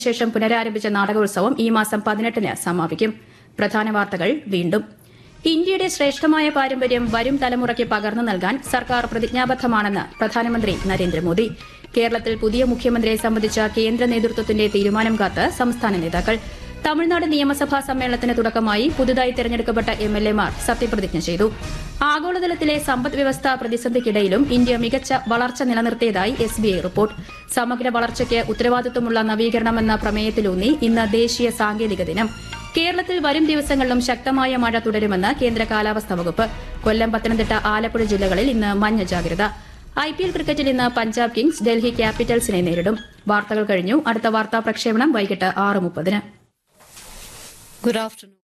ശേഷം പുനരാരംഭിച്ച നാടകോത്സവം ഈ മാസം പതിനെട്ടിന് സമാപിക്കും പ്രധാന വാർത്തകൾ വീണ്ടും ഇന്ത്യയുടെ ശ്രേഷ്ഠമായ പാരമ്പര്യം വരും തലമുറയ്ക്ക് പകർന്നു നൽകാൻ സർക്കാർ പ്രതിജ്ഞാബദ്ധമാണെന്ന് പ്രധാനമന്ത്രി നരേന്ദ്രമോദി കേരളത്തിൽ പുതിയ മുഖ്യമന്ത്രിയെ സംബന്ധിച്ച കേന്ദ്ര നേതൃത്വത്തിന്റെ തീരുമാനം കാത്ത് സംസ്ഥാന നേതാക്കൾ തമിഴ്നാട് നിയമസഭാ സമ്മേളനത്തിന് തുടക്കമായി പുതുതായി തെരഞ്ഞെടുക്കപ്പെട്ട എം എൽ എമാർ സത്യപ്രതിജ്ഞ ചെയ്തു ആഗോളതലത്തിലെ സമ്പദ് വ്യവസ്ഥ പ്രതിസന്ധിക്കിടയിലും ഇന്ത്യ മികച്ച വളർച്ച നിലനിർത്തിയതായി എസ് ബി ഐ റിപ്പോർട്ട് സമഗ്ര വളർച്ചയ്ക്ക് ഉത്തരവാദിത്വമുള്ള നവീകരണമെന്ന പ്രമേയത്തിലൂന്നി ഇന്ന് ദേശീയ സാങ്കേതിക ദിനം കേരളത്തിൽ വരും ദിവസങ്ങളിലും ശക്തമായ മഴ തുടരുമെന്ന് കേന്ദ്ര കാലാവസ്ഥാ വകുപ്പ് കൊല്ലം പത്തനംതിട്ട ആലപ്പുഴ ജില്ലകളിൽ ഇന്ന് മഞ്ഞ ജാഗ്രത ഐ പി എൽ ക്രിക്കറ്റിൽ ഇന്ന് പഞ്ചാബ് കിങ്സ് ഡൽഹി ക്യാപിറ്റൽസിനെ നേരിടും വാർത്തകൾ കഴിഞ്ഞു അടുത്ത വാർത്താ പ്രക്ഷേപണം വൈകിട്ട് ആറ് മുപ്പതിന് Good afternoon.